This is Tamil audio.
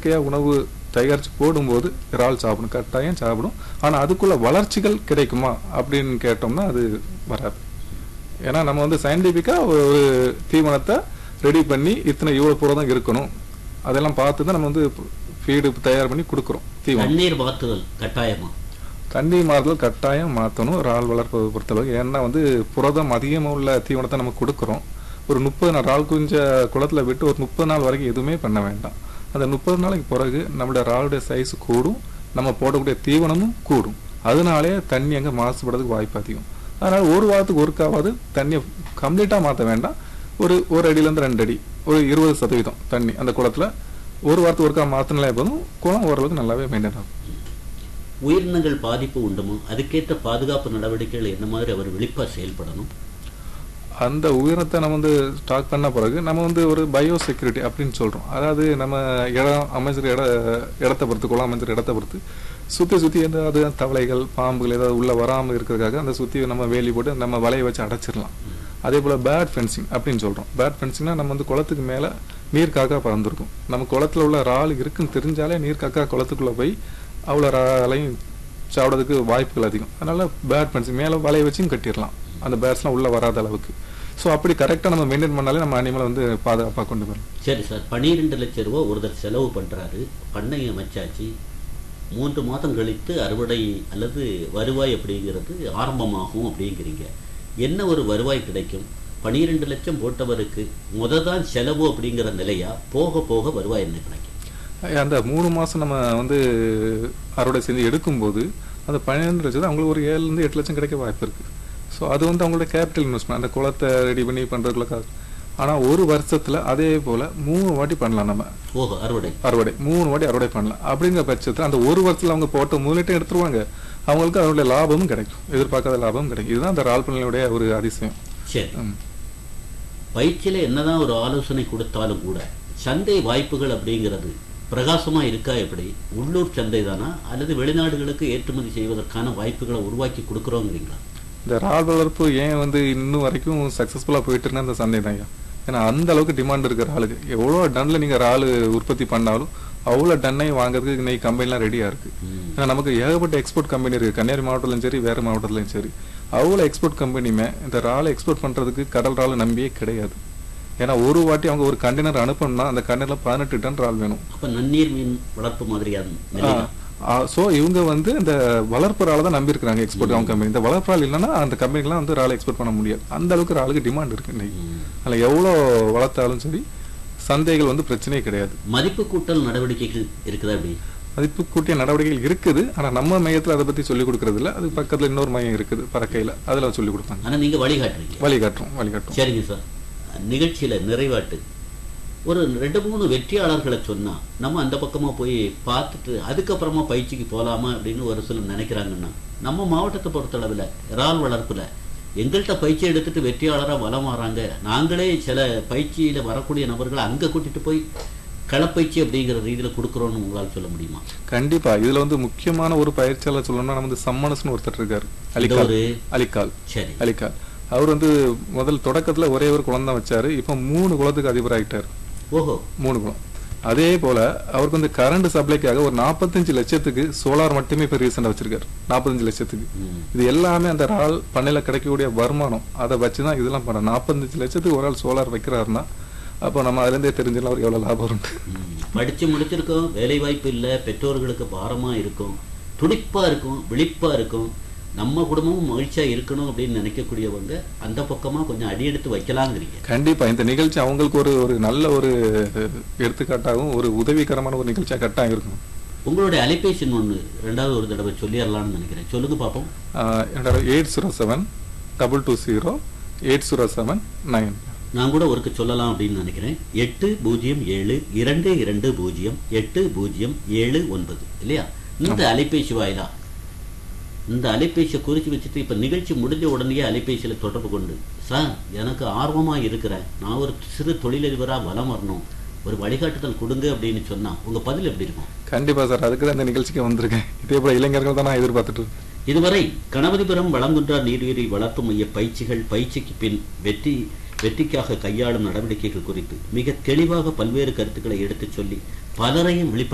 இயற்கையா உணவு தயாரிச்சு போடும்போது இறால் சாப்பிடும் கட்டாயம் சாப்பிடும் ஆனா அதுக்குள்ள வளர்ச்சிகள் கிடைக்குமா அப்படின்னு கேட்டோம்னா அது வராது ஏன்னா நம்ம வந்து சயின்டிபிக்கா ஒரு தீவனத்தை ரெடி பண்ணி இத்தனை இவ்வளவு புரதம் இருக்கணும் அதெல்லாம் பார்த்து தான் நம்ம வந்து ஃபீடு தயார் பண்ணி கொடுக்குறோம் தீவனம் தண்ணீர் மாற்றுதல் கட்டாயமா தண்ணி மாறுதல் கட்டாயம் மாற்றணும் இறால் வளர்ப்பதை பொறுத்தளவு ஏன்னா வந்து புரதம் அதிகமாக உள்ள தீவனத்தை நம்ம கொடுக்குறோம் ஒரு முப்பது நாள் இறால் குஞ்ச குளத்துல விட்டு ஒரு முப்பது நாள் வரைக்கும் எதுவுமே பண்ண வேண்டாம் அந்த முப்பது நாளைக்கு பிறகு நம்மளோட இறாலுடைய சைஸ் கூடும் நம்ம போடக்கூடிய தீவனமும் கூடும் அதனாலே தண்ணி அங்கே மாசுபடுறதுக்கு வாய்ப்பு அதிகம் அதனால ஒரு வாரத்துக்கு ஒருக்காவது தண்ணியை கம்ப்ளீட்டாக மாற்ற வேண்டாம் ஒரு ஒரு அடியிலேருந்து ரெண்டு அடி ஒரு இருபது சதவீதம் தண்ணி அந்த குளத்துல ஒரு வாரத்துக்கு ஒருக்கா மாற்றினாலே போதும் குளம் ஓரளவுக்கு நல்லாவே மெயின்டைன் ஆகும் உயிரினங்கள் பாதிப்பு உண்டுமோ அதுக்கேற்ற பாதுகாப்பு நடவடிக்கைகள் என்ன மாதிரி அவர் விழிப்பா செயல்படணும் அந்த உயிரினத்தை நம்ம வந்து ஸ்டாக் பண்ண பிறகு நம்ம வந்து ஒரு பயோ செக்யூரிட்டி அப்படின்னு சொல்றோம் அதாவது நம்ம இடம் அமைஞ்சிற இட இடத்த பொறுத்து குளம் அமைஞ்சிற இடத்த பொறுத்து சுத்தி சுத்தி ஏதாவது தவளைகள் பாம்புகள் ஏதாவது உள்ள வராம இருக்கிறதுக்காக அந்த சுத்தி நம்ம வேலி போட்டு நம்ம வலையை வச்சு அடைச்சிடலாம் அதே போல பேட் ஃபென்சிங் அப்படின்னு சொல்றோம் பேட் ஃபென்சிங்னா நம்ம வந்து குளத்துக்கு மேல நீர் காக்கா பறந்துருக்கும் நம்ம குளத்துல உள்ள இறால் இருக்குன்னு தெரிஞ்சாலே நீர் காக்கா குளத்துக்குள்ள போய் அவ்வளோ இறாலையும் சாப்பிடறதுக்கு வாய்ப்புகள் அதிகம் அதனால பேட் ஃபென்சிங் மேல வலையை வச்சும் கட்டிடலாம் அந்த பேட்ஸ்லாம் உள்ள வராத அளவுக்கு ஸோ அப்படி கரெக்டாக நம்ம மெயின்டைன் பண்ணாலே நம்ம அனிமலை வந்து பாதுகாப்பாக கொண்டு வரலாம் சரி சார் பன்னிரெண்டு லட்சம் ரூபா ஒருத்தர் செலவு பண்றாரு பண்ணை அமைச்சாச்சு மூன்று மாதம் கழித்து அறுவடை அல்லது வருவாய் அப்படிங்கிறது ஆரம்பமாகும் அப்படிங்கிறீங்க என்ன ஒரு வருவாய் கிடைக்கும் பன்னிரெண்டு லட்சம் போட்டவருக்கு முத தான் செலவு அப்படிங்கிற நிலையா போக போக வருவாய் என்ன கிடைக்கும் அந்த மூணு மாசம் நம்ம வந்து அறுவடை செஞ்சு எடுக்கும்போது அந்த பன்னிரெண்டு லட்சம் அவங்களுக்கு ஒரு ஏழுலேருந்து எட்டு லட்சம் கிடைக்க வாய்ப்பு இருக்கு ஸோ அது வந்து அவங்களோட கேபிட்டல் இன்வெஸ்ட்மெண்ட் அந்த குளத்தை ரெடி பண்ணி பண்றதுக்குள்ள காசு ஆனா ஒரு வருஷத்துல அதே போல மூணு வாட்டி பண்ணலாம் நம்ம ஓஹோ அறுவடை அறுவடை மூணு வாட்டி அறுவடை பண்ணலாம் அப்படிங்கிற பட்சத்துல அந்த ஒரு வருஷத்துல அவங்க போட்ட முதலீட்டையும் எடுத்துருவாங்க அவங்களுக்கு அதனுடைய லாபமும் கிடைக்கும் எதிர்பார்க்காத லாபமும் கிடைக்கும் இதுதான் அந்த இறால் பண்ணையுடைய ஒரு அதிசயம் சரி ம். பயிற்சியில என்னதான் ஒரு ஆலோசனை கொடுத்தாலும் கூட சந்தை வாய்ப்புகள் அப்படிங்கிறது பிரகாசமா இருக்கா எப்படி உள்ளூர் சந்தை தானா அல்லது வெளிநாடுகளுக்கு ஏற்றுமதி செய்வதற்கான வாய்ப்புகளை உருவாக்கி கொடுக்குறோங்கிறீங்களா இந்த இறால் வளர்ப்பு ஏன் வந்து இன்னும் வரைக்கும் சக்சஸ்ஃபுல்லா போயிட்டு இருந்தா அந்த சந்தை தான் ஏன்னா அந்த அளவுக்கு டிமாண்ட் இருக்கிற ஆளுக்கு எவ்வளவு டன்ல நீங்க இறால் உற்பத்தி பண்ணாலும் அவ்வளவு டன்னையும் வாங்குறதுக்கு இன்னைக்கு கம்பெனிலாம் ரெடியா இருக்கு ம். ஏன்னா நமக்கு ஏகப்பட்ட எக்ஸ்போர்ட் கம்பெனி இருக்கு கன்னியாகுமரி மாவட்டத்திலும் சரி வேற மாவட்டத்திலும் சரி அவ்வளோ எக்ஸ்போர்ட் கம்பெனியுமே இந்த இறாலை எக்ஸ்போர்ட் பண்றதுக்கு கடல் இறால் நம்பியே கிடையாது ஏன்னா ஒரு வாட்டி அவங்க ஒரு கண்டெய்னர் அனுப்பணும்னா அந்த கண்டெய்னர்ல பதினெட்டு டன் இறால் வேணும் அப்ப நன்னீர் மீன் வளர்ப்பு மாதிரியான நிலைதான் சோ இவங்க வந்து இந்த வளர்ப்பு இறாலை தான் நம்பி இருக்காங்க எக்ஸ்போர்ட் அவங்க கம்பெனி இந்த வளர்ப்பு இறால் இல்லைன்னா அந்த கம்பெனிலாம் வந்து இறால் எக்ஸ்போர்ட் பண்ண முடியாது அந்த அளவுக்கு இறாலுக்கு டிமாண்ட் இருக்கு இன்னைக்கு ம். அதில் எவ்வளோ வளர்த்தாலும் சரி சந்தைகள் வந்து பிரச்சனையே கிடையாது மதிப்பு கூட்டல் நடவடிக்கைகள் இருக்குதா அப்படி மதிப்பு கூட்டிய நடவடிக்கைகள் இருக்குது ஆனா நம்ம மையத்துல அதை பத்தி சொல்லி கொடுக்கறது இல்ல அது பக்கத்துல இன்னொரு மையம் இருக்குது பறக்கையில அதுல சொல்லி கொடுப்பாங்க ஆனா நீங்க வழிகாட்டுறீங்க வழிகாட்டுறோம் வழிகாட்டுறோம் சரிங்க சார் நிகழ்ச்சியில நிறைவாட்டு ஒரு ரெண்டு மூணு வெற்றியாளர்களை சொன்னா நம்ம அந்த பக்கமா போய் பார்த்துட்டு அதுக்கப்புறமா பயிற்சிக்கு போலாமா அப்படின்னு ஒரு சிலர் நினைக்கிறாங்கன்னா நம்ம மாவட்டத்தை பொறுத்தளவுல இறால் வளர்ப்புல எங்கள்கிட்ட பயிற்சி எடுத்துட்டு வெற்றியாளரா வலம் வராங்க நாங்களே சில பயிற்சியில வரக்கூடிய நபர்களை அங்க கூட்டிட்டு போய் களப்பயிற்சி அப்படிங்கிற ரீதியில கொடுக்குறோம்னு உங்களால் சொல்ல முடியுமா கண்டிப்பா இதுல வந்து முக்கியமான ஒரு பயிற்சியாளர் சொல்லணும்னா நம்ம வந்து சம்மனஸ்னு ஒருத்தர் இருக்காரு இந்த அலிகால் ஒரு அலிகால் சரி அலிகால் அவர் வந்து முதல் தொடக்கத்துல ஒரே ஒரு குளம் தான் வச்சாரு இப்ப மூணு குளத்துக்கு அதிபர் ஆயிட்டாரு ஓஹோ மூணு குளம் அதே போல அவருக்கு வந்து கரண்ட் சப்ளைக்காக ஒரு நாற்பத்தஞ்சு லட்சத்துக்கு சோலார் மட்டுமே இப்ப ரீசெண்டா வச்சிருக்காரு நாற்பத்தஞ்சு லட்சத்துக்கு ம். இது எல்லாமே அந்த இறால் பண்ணையில கிடைக்கக்கூடிய வருமானம் அதை வச்சுதான் இதெல்லாம் பண்ண நாற்பத்தஞ்சு லட்சத்துக்கு ஒரு ஆள் சோலார் வைக்கிறாருன்னா அப்போ நம்ம அதுல இருந்தே தெரிஞ்சிடலாம் அவருக்கு எவ்வளவு லாபம் உண்டு ம். படிச்சு முடிச்சிருக்கோம் வேலை வாய்ப்பு இல்ல பெற்றோர்களுக்கு பாரமா இருக்கும் துடிப்பா இருக்கும் விழிப்பா இருக்கும் நம்ம குடும்பமும் மகிழ்ச்சியா இருக்கணும் அப்படின்னு நினைக்கக்கூடியவங்க அந்த பக்கமா கொஞ்சம் அடி எடுத்து வைக்கலாங்கிறீங்க கண்டிப்பா இந்த நிகழ்ச்சி அவங்களுக்கு ஒரு ஒரு நல்ல ஒரு எடுத்துக்காட்டாகவும் ஒரு உதவிகரமான ஒரு நிகழ்ச்சியா கட்டாயம் இருக்கும் உங்களுடைய அலைபேசி எண் ஒண்ணு ரெண்டாவது ஒரு தடவை சொல்லிடலாம்னு நினைக்கிறேன் சொல்லுங்க பாப்போம் என்னோட eight zero seven double two zero eight zero seven nine நான் கூட ஒருக்கு சொல்லலாம் அப்படின்னு நினைக்கிறேன் எட்டு பூஜ்ஜியம் ஏழு இரண்டு இரண்டு பூஜ்ஜியம் எட்டு பூஜ்ஜியம் ஏழு ஒன்பது இல்லையா இந்த அலைபேசி வாயிலா இந்த அலைபேசியை குறிச்சு வச்சுட்டு இப்ப நிகழ்ச்சி முடிஞ்ச உடனே அலைபேசியில தொடர்பு கொண்டு சார் எனக்கு ஆர்வமா இருக்கிறேன் நான் ஒரு சிறு தொழிலதிபரா வலம் வரணும் ஒரு வழிகாட்டுதல் கொடுங்க அப்படின்னு சொன்னா உங்க பதில் எப்படி இருக்கும் கண்டிப்பா சார் அதுக்கு தான் இந்த நிகழ்ச்சிக்கு வந்திருக்கேன் இதே போல இளைஞர்கள் தான் நான் எதிர்பார்த்துட்டு இருக்கேன் இதுவரை கணபதிபுரம் வளங்குன்றா நீர்வீரி வளர்ப்பு மைய பயிற்சிகள் பயிற்சிக்கு பின் வெற்றி வெற்றிக்காக கையாளும் நடவடிக்கைகள் குறித்து மிக தெளிவாக பல்வேறு கருத்துக்களை எடுத்துச் சொல்லி பலரையும் விழிப்ப